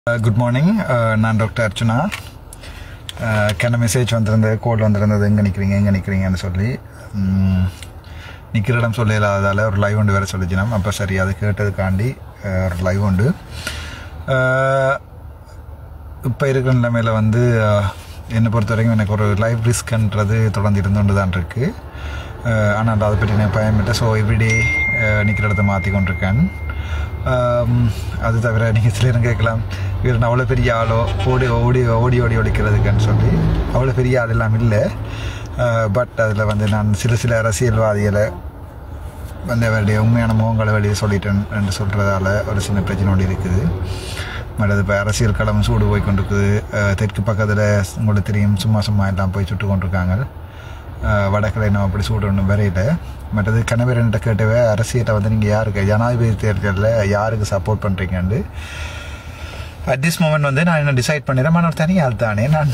Good morning நான் doctor Archana கென்ன message வந்திருந்தது கோல் வந்திருந்தது எங்கே நிற்கிறீங்க எங்கே நிற்கிறீங்கன்னு சொல்லி ம், நிற்கிற இடம் சொல்ல இல்லாததால் ஒரு லைவ் உண்டு வேறு சொல்லிச்சினோம் அப்போ சரி அது கேட்டதுக்காண்டி அஹ், ஒரு லைவ் உண்டு இப்போ இருக்கிற நிலைமையில் வந்து அஹ், என்னை பொறுத்த வரைக்கும் எனக்கு ஒரு லைஃப் ரிஸ்க்ன்றது தொடர்ந்து இருந்துകൊണ്ട് தான் இருக்குது ஆனால் அதை பற்றி நான் பயமில்லை ஸோ எவ்ரிடே நிற்கிற இடத்த மாற்றி கொண்டிருக்கேன் ஆம், அது தவிர நீங்கள் சில நேரம் கேட்கலாம் இவர் அவ்வளோ பெரிய ஆளோ ஓடி ஓடி ஓடி ஓடி ஒழிக்கிறதுக்குன்னு சொல்லி அவ்வளோ பெரிய ஆள் எல்லாம் இல்லை பட் அதில் வந்து நான் சில சில அரசியல்வாதிகளை வந்து அவருடைய உண்மையான முகங்களை வெளியே சொல்லிட்டேன் என்று சொல்கிறதால ஒரு சின்ன பிரச்சனை ஒன்று இருக்குது பட் அது இப்போ அரசியல் களம் சூடு போய் கொண்டிருக்குது அஹ் தெற்கு பக்கத்தில் உங்களுக்கு தெரியும் சும்மா சும்மா எல்லாம் போய் சுட்டு கொண்டிருக்காங்க அஹ் வடக்கில் இன்னும் அப்படி சூடு ஒன்றும் வரையில மற்றது கணவரன்ட்ட கேட்டவே அரசியலை வந்து நீங்கள் யாருக்கு ஜனாதிபதி தேர்தலில் யாருக்கு சப்போர்ட் பண்ணுறீங்கன்னு அட் திஸ் மூமெண்ட் வந்து நான் என்ன டிசைட் பண்ணிடுறேன் நான் ஒரு தனி ஆள் தானே நான்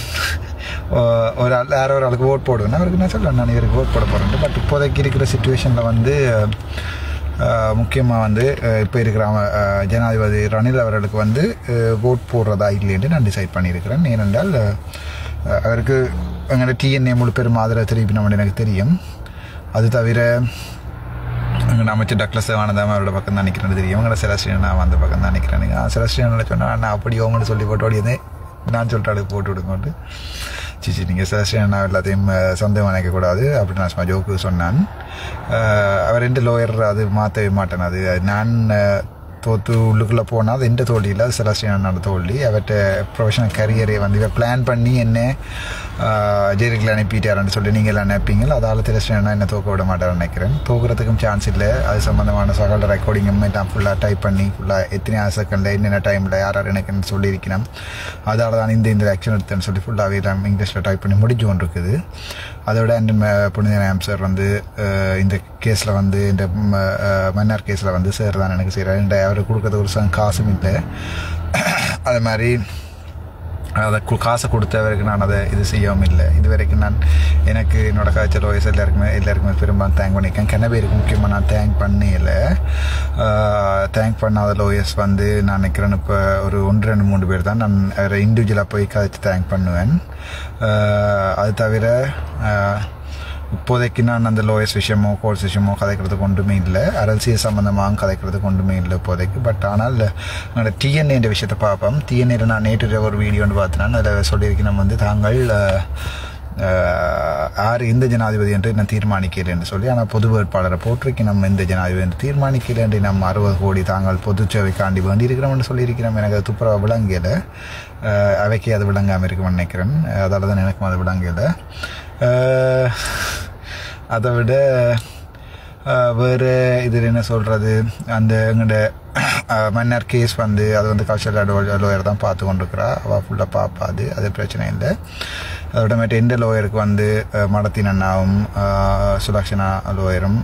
ஒ- ஒரு ஆள் யாரோ ஒரு ஆளுக்கு ஓட் போடுவேன் அவருக்கு நான் சொல்லுவேன் நான் இவருக்கு ஓட் போட போகிறேன் பட் இப்போதைக்கு இருக்கிற சுச்சுவேஷனில் வந்து முக்கியமாக வந்து இப்போ இருக்கிற அவ- அஹ், ஜனாதிபதி ரணில் அவர்களுக்கு வந்து ஓட் போடுறதா இல்லைன்னு நான் டிசைட் பண்ணியிருக்கிறேன் ஏனென்றால் அஹ், அவருக்கு எங்களோட டிஎன்ஏ முழு பெரும் ஆதரவு தெரிவிக்கணும்னு எனக்கு தெரியும் அது தவிர அங்கே அமைச்சர் டக்ளஸ் தேவானந்தாம அவரோட பக்கம் தான் நிற்கிறேன்னு தெரியும் இவங்கள செலஸ்டியன் நான் அந்த பக்கம் தான் நிற்கிறேன் செலஸ்டியனில் சொன்னால் நான் அப்படி ஓங்கன்னு சொல்லி போட்டு ஓடியதே நான் சொல்லிட்டு அதுக்கு போட்டு விடுங்கோட்டு சிச்சி நீங்கள் செலஸ்டியன் நான் எல்லாத்தையும் அஹ், சந்தேகம் நினைக்கக்கூடாது அப்படி நான் சும்மா ஜோக்கு சொன்னான் அஹ், அவர் ரெண்டு லோயர் அது மாற்றவே மாட்டேன் அது நான் அஹ், தோத்து உள்ளுக்குள்ளே போனால் அது எந்த தோல்வி இல்லை அது செலஸ்டியனோட தோல்வி அவர்கிட்ட ப்ரொஃபஷனல் கரியரை வந்து இவர் பிளான் பண்ணி என்ன ஜெயிலுக்குள்ள அனுப்பிட்டாருன்னு சொல்லி நீங்கள் எல்லாம் நினைப்பீங்க அதால் செலஸ்டியனா என்ன தோக்க விட மாட்டாருன்னு நினைக்கிறேன் தோக்குறதுக்கும் சான்ஸ் இல்லை அது சம்மந்தமான சகல ரெக்கார்டிங்கும் எல்லாம் ஃபுல்லாக டைப் பண்ணி ஃபுல்லாக எத்தனை செகண்டில் என்னென்ன டைமில் யார் யார் எனக்குன்னு சொல்லியிருக்கிறேன் அதால் தான் இந்த இந்த ஆக்ஷன் எடுத்தேன்னு சொல்லி ஃபுல்லாகவே எல்லாம் இங்கிலீஷில் டைப் பண்ணி முடிஞ்சு கொண்டு இருக்குது அதோட அண்ட் புனித ஆம்சர் வந்து அஹ், இந்த கேஸில் வந்து இந்த ம, அஹ், மன்னார் கேஸில் வந்து சார் தான் எனக்கு செய்கிறார் அவர் கொடுக்கறது ஒரு சம் காசும் இல்லை அது மாதிரி அதை கு- காசை கொடுத்தவருக்கு நான் அதை இது செய்யவும் இல்லை இது வரைக்கும் நான் எனக்கு என்னோட காய்ச்சல் வயசு எல்லாருக்குமே எல்லாருக்குமே பெரும்பாலும் தேங்க் பண்ணியிருக்கேன் கன பேருக்கு முக்கியமாக நான் தேங்க் பண்ணல தேங்க் பண்ணாத லோயர்ஸ் வந்து நான் நினைக்கிறேன் இப்போ ஒரு ஒன்று ரெண்டு மூணு பேர் தான் நான் வேறு இண்டிவிஜுவலாக போய் கதைச்சு தேங்க் பண்ணுவேன் ஆஹ் அது தவிர ஆஹ் இப்போதைக்கு நான் அந்த லோயஸ் விஷயமோ கோல்ஸ் விஷயமோ கதைக்கிறதுக்கு ஒன்றுமே இல்லை அரசியல் சம்மந்தமாக கதைக்கிறதுக்கு ஒன்றுமே இல்லை இப்போதைக்கு பட் ஆனால் என்னோட டிஎன்ஏன்ற விஷயத்தை பார்ப்போம் டிஎன்ஏல நான் நேற்று ஒரு வீடியோ ஒன்று பார்த்தேன் அதில் சொல்லியிருக்கேன் வந்து தாங்கள் அஹ், அஹ், யார் இந்த ஜனாதிபதி என்று நான் தீர்மானிக்கல என்று சொல்லி ஆனால் பொது வேட்பாளரை போட்டிருக்கேன் நம்ம இந்த ஜனாதிபதி என்று தீர்மானிக்கல என்று நம்ம அறுபது கோடி தாங்கள் பொது சேவைக்காண்டி வேண்டி இருக்கிறோம்னு சொல்லியிருக்கிறோம் எனக்கு அது துப்புரவா விளங்கல அஹ், அவைக்கு அது விளங்காமல் இருக்கும்னு நினைக்கிறேன் அதால தான் எனக்கும் அது விளங்கல அஹ், அதை விட அஹ், வேறு இதில் என்ன சொல்கிறது அந்த எங்கள்ட மன்னர் கேஸ் வந்து அது வந்து கல்ச்சரல் லோயர் தான் பார்த்து கொண்டிருக்கிறா அவள் ஃபுல்லாக பார்ப்பாது அது பிரச்சனை இல்லை அதோட மேட்டு எந்த லோயருக்கு வந்து அஹ், மடத்தின் அண்ணாவும் அஹ், சுலக்ஷனா லோயரும்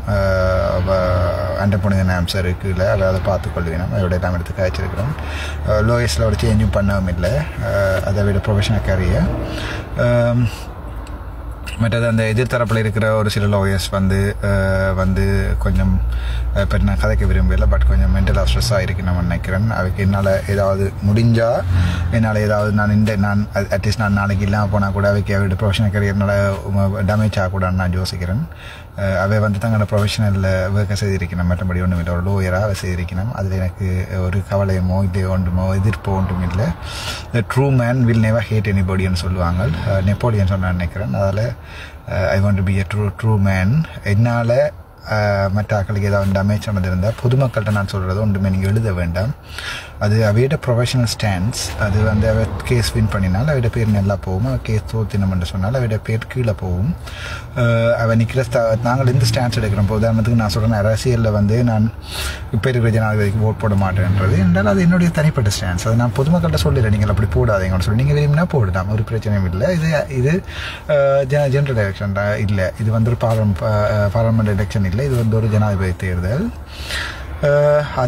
அண்டப்புனித நாம்சர் இருக்குல்ல அதை அதை பார்த்துக்கொள்வேன் அதோட எல்லாம் எடுத்து காய்ச்சிருக்கிறோம் லோயர்ஸில் ஒரு சேஞ்சும் பண்ணவும் இல்லை அஹ், அதை விட ப்ரொஃபஷனல் கரியர் மற்றது அந்த எதிர்த்தரப்பில் இருக்கிற ஒரு சில லாயர்ஸ் வந்து அஹ், வந்து கொஞ்சம் அஹ், இப்போ நான் கதைக்க விரும்பல பட் கொஞ்சம் மென்டலாக ஸ்ட்ரெஸ்ஸாக இருக்கு நான் நினைக்கிறேன் அதுக்கு என்னால் ஏதாவது முடிஞ்சால் என்னால் ஏதாவது நான் இந்த நான் அட்லீஸ்ட் நான் நாளைக்கு இல்லாமல் போனால் கூட அவைக்கு அவருடைய ப்ரொஃபஷனல் கரியர்னால டேமேஜ் ஆகக்கூடாதுன்னு நான் யோசிக்கிறேன் அஹ், அவை வந்து தங்களோட ப்ரொஃபஷனல் ஒர்க்கை செய்திருக்கணும் மற்றபடி ஒன்றும் இல்லை ஒரு லோயராக அவை செய்திருக்கணும் அதில் எனக்கு ஒரு கவலையமோ இல்லை ஒன்றுமோ எதிர்ப்போ ஒன்றும் இல்லை the true man will never hate எனிபடின்னு சொல்லுவாங்க நெப்போலியன் சொன்ன நினைக்கிறேன் அதில் I want be a true true man என்னால் மற்ற ஆக்களுக்கு ஏதாவது டேமேஜ் ஆனது இருந்தால் பொதுமக்கள்கிட்ட நான் சொல்கிறது ஒன்றுமே நீங்கள் எழுத வேண்டாம் அது அவையோட ப்ரொஃபஷனல் ஸ்டாண்ட்ஸ் அது வந்து அவ கேஸ் வின் பண்ணினால் அவையோட பேர் நல்லா போகும் அவ கேஸ் தோத்தினம் என்று சொன்னால் அவையோட பேர் கீழே போகும் அஹ் அவ நிற்கிற ஸ்தா நாங்கள் எந்த ஸ்டாண்ட்ஸ் எடுக்கிறோம் இப்போ உதாரணத்துக்கு நான் சொல்கிறேன் அரசியலில் வந்து நான் இப்போ இருக்கிற ஜனாதிபதிக்கு ஓட் போட மாட்டேன்றது என்றால் அது என்னுடைய தனிப்பட்ட ஸ்டாண்ட்ஸ் அதை நான் பொதுமக்கள்கிட்ட சொல்லிடுறேன் நீங்கள் அப்படி போடாதீங்கன்னு சொல்லி நீங்கள் விரும்பினா போடலாம் ஒரு பிரச்சனையும் இல்லை இது இது ஜெனரல் எலெக்ஷன் இல்லை இது வந்து ஒரு பார்லம் பார்லமெண்ட் எலெக்ஷன் இல்லை இது வந்து ஒரு ஜனாதிபதி தேர்தல் அஹ் அதை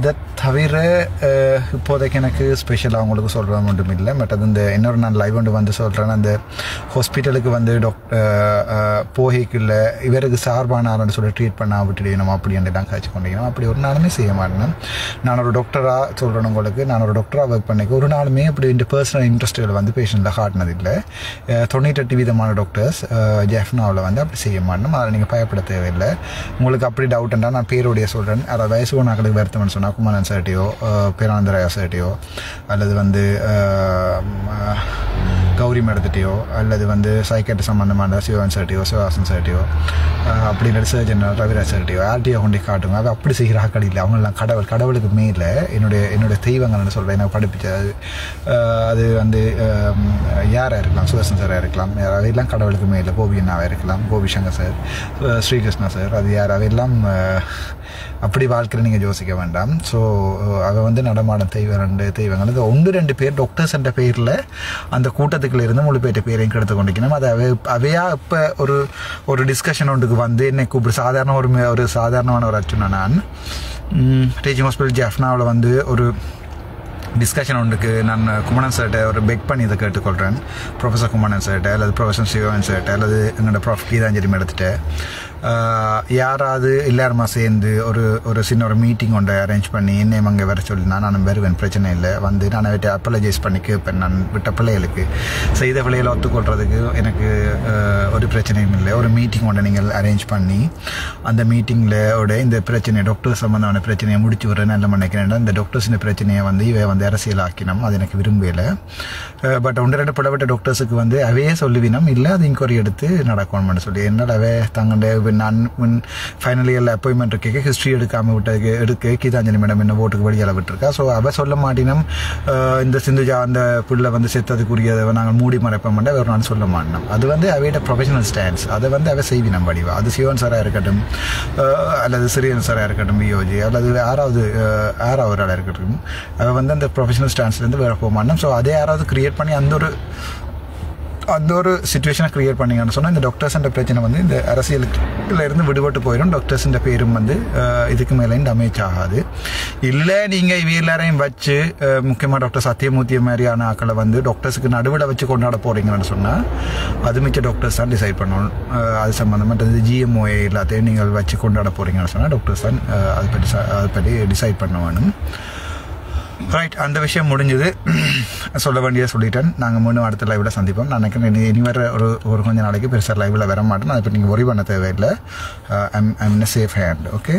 தவிர அஹ், இப்போதைக்கு எனக்கு ஸ்பெஷலாக உங்களுக்கு சொல்கிறது ஒன்றும் இல்லை பட் அது இந்த இன்னொரு நான் லைவ் ஒன்று வந்து சொல்கிறேன் அந்த ஹாஸ்பிட்டலுக்கு வந்து டாக்டர் போகைக்குள்ள இவருக்கு சார்பான ஆளுன்னு சொல்லி ட்ரீட் பண்ண விட்டுடணும் அப்படி எல்லாம் காய்ச்சி கொண்டிருக்கணும் அப்படி ஒரு நாளுமே செய்ய மாட்டேன் நான் ஒரு டாக்டராக சொல்கிறேன் உங்களுக்கு நான் ஒரு டாக்டராக ஒர்க் பண்ணிக்க ஒரு நாளுமே அப்படி இந்த பர்சனல் இன்ட்ரெஸ்ட்டுகளை வந்து பேஷண்ட்டில் காட்டினதில்லை அஹ், தொண்ணூற்றெட்டு விதமான டாக்டர்ஸ் ஜெஃப்னாவில் வந்து அப்படி செய்ய மாட்டோம் அதில் நீங்கள் பயப்பட தேவையில்லை உங்களுக்கு அப்படி டவுட்ன்றா நான் பேருடைய சொல்கிறேன் அதாவது வயசு ஒன்றாக்களுக்கு வருத்தம்னு சொன்னால் குமாரன் சார்ட்டையோ பேரானந்தராயா சார்ட்டையோ அல்லது வந்து அஹ், ம, கௌரி மேடத்திட்டையோ அல்லது வந்து சைக்கேட் சம்மந்தமான சிவன் சார்ட்டையோ சிவகாசன் சார்ட்டையோ அப்படி இல்லை சர்ஜன் ரவிராஜ் சார்ட்டையோ யார்ட்டையோ கொண்டு காட்டுங்க அது அப்படி செய்கிற ஆக்கள் இல்லை அவங்கெல்லாம் கடவுள் கடவுளுக்கு மேலே என்னுடைய என்னுடைய தெய்வங்கள்னு சொல்கிறேன் எனக்கு படிப்பிச்சது அஹ், அது வந்து அஹ், யாராக இருக்கலாம் சுதர்சன் சாராக இருக்கலாம் யார் அவையெல்லாம் கடவுளுக்கு மேலே கோபி அண்ணாவாக இருக்கலாம் Gopi Shankar sir ah, Srikrishna sir அது யார் அவையெல்லாம் அஹ், அப்படி வாழ்க்கையில் நீங்கள் யோசிக்க வேண்டாம் ஸோ அவ வந்து நடமாடும் தெய்வம் ரெண்டு தெய்வங்கள் இது ஒன்று ரெண்டு பேர் டாக்டர்ஸ் என்ற பேரில் அந்த கூட்டத்துக்குள்ள இருந்து முழு பேர்ட்ட பேரையும் கெடுத்து கொண்டிருக்கணும் அது அவை அவையா இப்போ ஒரு ஒரு டிஸ்கஷன் ஒன்றுக்கு வந்து என்னை கூப்பிடு சாதாரண ஒரு மே- ஒரு சாதாரணமான ஒரு அச்சுனா நான் டீச்சிங் ஹாஸ்பிட்டல் ஜெஃப்னாவில் வந்து ஒரு டிஸ்கஷன் ஒன்றுக்கு நான் குமணன் சார்கிட்ட ஒரு பெக் பண்ணி இதை கேட்டுக்கொள்கிறேன் ப்ரொஃபஸர் குமணன் சார்கிட்ட அல்லது ப்ரொஃபஸர் சிவன் சார்கிட்ட அல்லது எங்களோட ப்ரொஃப் கீதாஞ்சலி மேடத்திட்ட ஆஹ், யாராவது எல்லாருமா சேர்ந்து ஒரு ஒரு சின்ன ஒரு மீட்டிங் ஒன்றை அரேஞ்ச் பண்ணி என்னையும் அங்கே வர சொல்லி நான் நான் வருவேன் பிரச்சனை இல்லை வந்து நான் அவர்கிட்ட அப்பலஜைஸ் பண்ணி கேட்பேன் நான் விட்ட பிள்ளைகளுக்கு செய்த பிள்ளைகளை ஒத்துக்கொள்றதுக்கு எனக்கு ஆஹ், ஒரு பிரச்சனையும் இல்லை ஒரு மீட்டிங் ஒன்றை நீங்கள் அரேஞ்ச் பண்ணி அந்த மீட்டிங்கில் ஓட இந்த பிரச்சனை டாக்டர் சம்மந்தமான பிரச்சனையை முடிச்சு விடுற நல்ல நினைக்கிறேன் இந்த டாக்டர்ஸ் இந்த பிரச்சனையை வந்து இவ வந்து அரசியலாக்கினோம் அது எனக்கு விரும்பல பட் ஒன்று ரெண்டு படப்பட்ட டாக்டர்ஸுக்கு வந்து அவையே சொல்லுவினோம் இல்லை அது இன்கொயரி எடுத்து நடக்கணும்னு சொல்லி என்னால் அவே தங்கண்ட நான் ஃபைனல் இயரில் அப்பாயின்மெண்ட் இருக்க ஹிஸ்ட்ரி எடுக்காமல் விட்டதுக்கு எடுக்க கீதாஞ்சலி மேடம் என்ன ஓட்டுக்கு வெளியால் விட்டுருக்கா ஸோ அவ சொல்ல மாட்டினோம் அஹ், இந்த சிந்துஜா அந்த பிள்ளை வந்து செத்ததுக்குரியதை நாங்கள் மூடி மறைப்போம் ஒரு நாள் சொல்ல மாட்டோம் அது வந்து அவையோட ப்ரொஃபஷனல் ஸ்டாண்ட்ஸ் அதை வந்து அவ செய்வினம் வடிவா அது சிவன் சாராக இருக்கட்டும் அஹ், அல்லது சிறியன் சாராக இருக்கட்டும் பியோஜி அல்லது யாராவது அஹ், யாராவது ஆளாக இருக்கட்டும் அவ வந்து அந்த ப்ரொஃபஷனல் ஸ்டாண்ட்ஸ்லேருந்து வேற போக மாட்டோம் ஸோ அதை யாராவது கிரியேட் பண்ணி அந்த ஒரு அந்த ஒரு சுச்சுவேஷனை கிரியேட் பண்ணீங்கன்னு சொன்னால் இந்த டாக்டர்ஸ்ன்ற பிரச்சனை வந்து இந்த அரசியலுக்குள்ள இருந்து விடுபட்டு போயிடும் டாக்டர்ஸ்ன்ற பேரும் வந்து அஹ், இதுக்கு மேலே டமேஜ் ஆகாது இல்லை நீங்கள் இவ எல்லாரையும் வச்சு முக்கியமாக டாக்டர் சத்தியமூர்த்தி மாதிரியான ஆக்களை வந்து டாக்டர்ஸுக்கு நடுவில் வச்சு கொண்டாட போறீங்கன்னு சொன்னால் அது மிச்ச டாக்டர்ஸ் தான் டிசைட் பண்ணணும் அஹ், அது சம்மந்தமாக ஜிஎம்ஓஏ எல்லாத்தையும் நீங்கள் வச்சு கொண்டாட போறீங்கன்னு சொன்னால் டாக்டர்ஸ் தான் அஹ், அதை பற்றி ச- அதை பற்றி டிசைட் பண்ண வேணும் ரைட் அந்த விஷயம் முடிஞ்சது சொல்ல வேண்டியதை சொல்லிட்டேன் நாங்கள் மீண்டும் அடுத்த லைவில் சந்திப்போம் நான் நினைக்கிறேன் இனி இனி வர ஒரு ஒரு கொஞ்ச நாளைக்கு பெருசாக லைவில் வர மாட்டேன் அதை பற்றி நீங்கள் ஒரி பண்ண தேவையில்லை I'm I'm in safe hand okay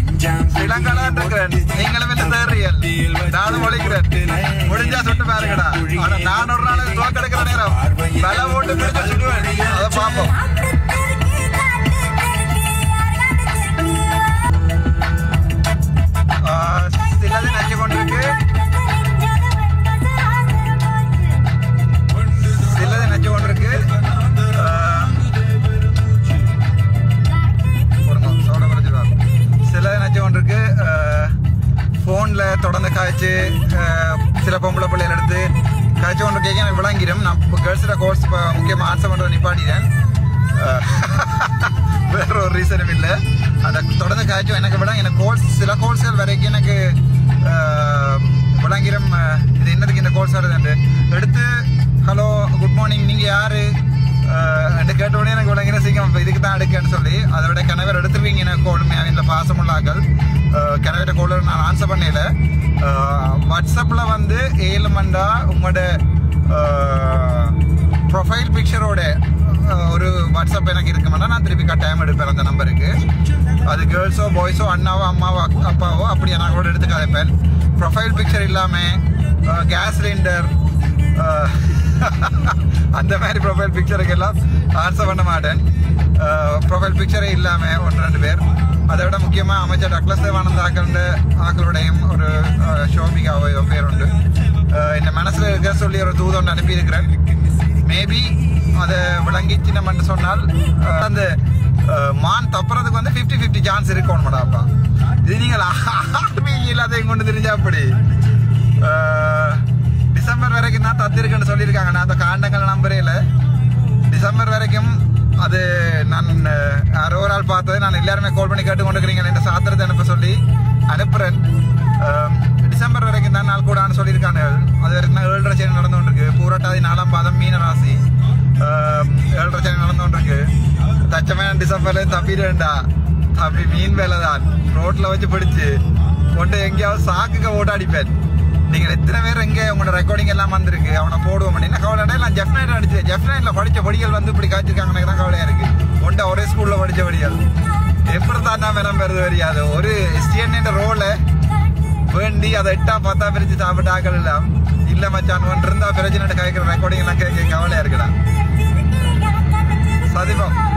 நானும் ஒழிக்கிறேன் முடிஞ்சா சுட்டு பாருங்கடா ஆனா நான் ஒரு நாள் தோக்கெடுக்கிற நேரம் பல ஓட்டு பிடிச்ச சுடுவேன் அதை பார்ப்போம் ஆஹ், சிலது நஞ்சு கொண்டிருக்கு சிலது நஞ்சு கொண்டிருக்கு ஆஹ், போடுங்க, சோடா குறைச்சிடுவாங்க. சிலது நஞ்சு கொண்டிருக்கு ஃபோனில் தொடர்ந்து காய்ச்சி ஆஹ், சில பொம்பளை பிள்ளைகள் எடுத்து காய்ச்சி கொண்டு கேட்க எனக்கு விளங்கிடும் நான் இப்போ கேர்ள்ஸில் கோர்ஸ் இப்போ முக்கியமாக ஆன்சர் பண்ணுறது நிப்பாட்டிட்டேன் ஆஹ், வேற ஒரு ரீசனும் இல்லை அந்த தொடர்ந்து காய்ச்சும் எனக்கு விட எனக்கு கோல்ஸ் சில கோல்ஸ்கள் வரைக்கும் எனக்கு ஆஹ், விளங்கிடும் ஆஹ், இது என்னதுக்கு இந்த கோல்ஸ் வருது எடுத்து ஹலோ குட் மார்னிங் நீங்கள் யாரு என்று கேட்ட உடனே எனக்கு விளங்கின சீக்கிரம் இப்ப இதுக்கு தான் எடுக்கன்னு சொல்லி அதை விட கணவர் எடுத்துருவீங்க எனக்கு கோல் வீட்டில் பாசமுள்ள ஆக்கள் கணவர்கிட்ட கோல் நான் ஆன்சர் பண்ணல வாட்ஸ்அப்பில் வந்து ஏழு மண்டா உங்களோட ப்ரொஃபைல் பிக்சரோட ஒரு வாட்ஸ்அப் எனக்கு இருக்க மாட்டா நான் திருப்பி கட்டாயம் எடுப்பேன் அந்த நம்பருக்கு அது கேர்ள்ஸோ பாய்ஸோ அண்ணாவோ அம்மாவோ அக்- அப்பாவோ அப்படி நான் கூட எடுத்து கதைப்பேன் ப்ரொஃபைல் பிக்சர் இல்லாமல் கேஸ் சிலிண்டர் அந்த மாதிரி ப்ரொஃபைல் பிக்சருக்கு எல்லாம் ஆன்சர் பண்ண மாட்டேன் ப்ரொஃபைல் பிக்சரே இல்லாமல் ஒன்று ரெண்டு பேர் அதை விட முக்கியமாக அமைச்சர் டக்ளஸ் தேவானந்த ஆக்களோட ஆக்களுடையும் ஒரு அஹ், ஷோபிகாவோ ஏதோ பேர் உண்டு அஹ், இந்த மனசில் இருக்க சொல்லி ஒரு தூது ஒன்று அனுப்பியிருக்கிறேன் மேபி அதை விளங்கிச்சினம்னு சொன்னால் அஹ், அந்த அஹ், மான் தப்புறதுக்கு வந்து ஃபிஃப்டி ஃபிஃப்டி சான்ஸ் இருக்கணும்டாப்பா இது நீங்கள் ஆர்மி எல்லாத்தையும் கொண்டு தெரிஞ்சா அப்படி அஹ், டிசம்பர் வரைக்கும் தான் தத்திருக்குன்னு சொல்லியிருக்காங்க நான் அந்த காண்டங்கள் நம்பரே இல்லை டிசம்பர் வரைக்கும் அது நான் அஹ், யாரோ ஒரு ஆள் பார்த்தது நான் எல்லாருமே கால் பண்ணி கேட்டு கொண்டுக்கிறீங்க என்ற சாத்திரத்தை அனுப்ப சொல்லி அனுப்புறேன் ஆம், டிசம்பர் வரைக்கும் தான் நாள் கூடான்னு சொல்லியிருக்காங்க அது வரைக்கும் தான் ஏழரை சேனை நடந்து கொண்டிருக்கு பூரட்டாதி நாலாம் பாதம் மீன ராசி ஆம், ஏழரை சேனை நடந்து கொண்டிருக்கு தச்சமேன டிசம்பர்ல தப்பிடுவேண்டா தம்பி மீன் வேலை தான் ரோட்ல வச்சு பிடிச்சு கொண்டு எங்கேயாவது சாக்குக்கு ஓட்ட அடிப்பேன் நீங்கள் எத்தனை பேர் எங்க உங்களோட ரெக்கார்டிங் எல்லாம் வந்திருக்கு அவனை போடுவோம் அப்படின்னு கவலை இல்லை. நான் ஜெஃப் நைட் அடிச்சு ஜெஃப் நைட்ல படிச்ச படிகள் வந்து இப்படி காய்ச்சிருக்காங்க எனக்கு தான் கவலையா இருக்கு ஒண்ட ஒரே ஸ்கூல்ல படிச்ச படிகள் எப்படி தான் நான் வினம் பெறுது தெரியாது ஒரு எஸ்டிஎன் ரோல வேண்டி அதை எட்டா பத்தா பிரிச்சு சாப்பிட்டு ஆக்கள் எல்லாம் இல்ல மச்சான் ஒன்று இருந்தா பிரச்சனை கேட்கிற ரெக்கார்டிங் எல்லாம் கேட்க கவலையா இருக்குடா சதிபம்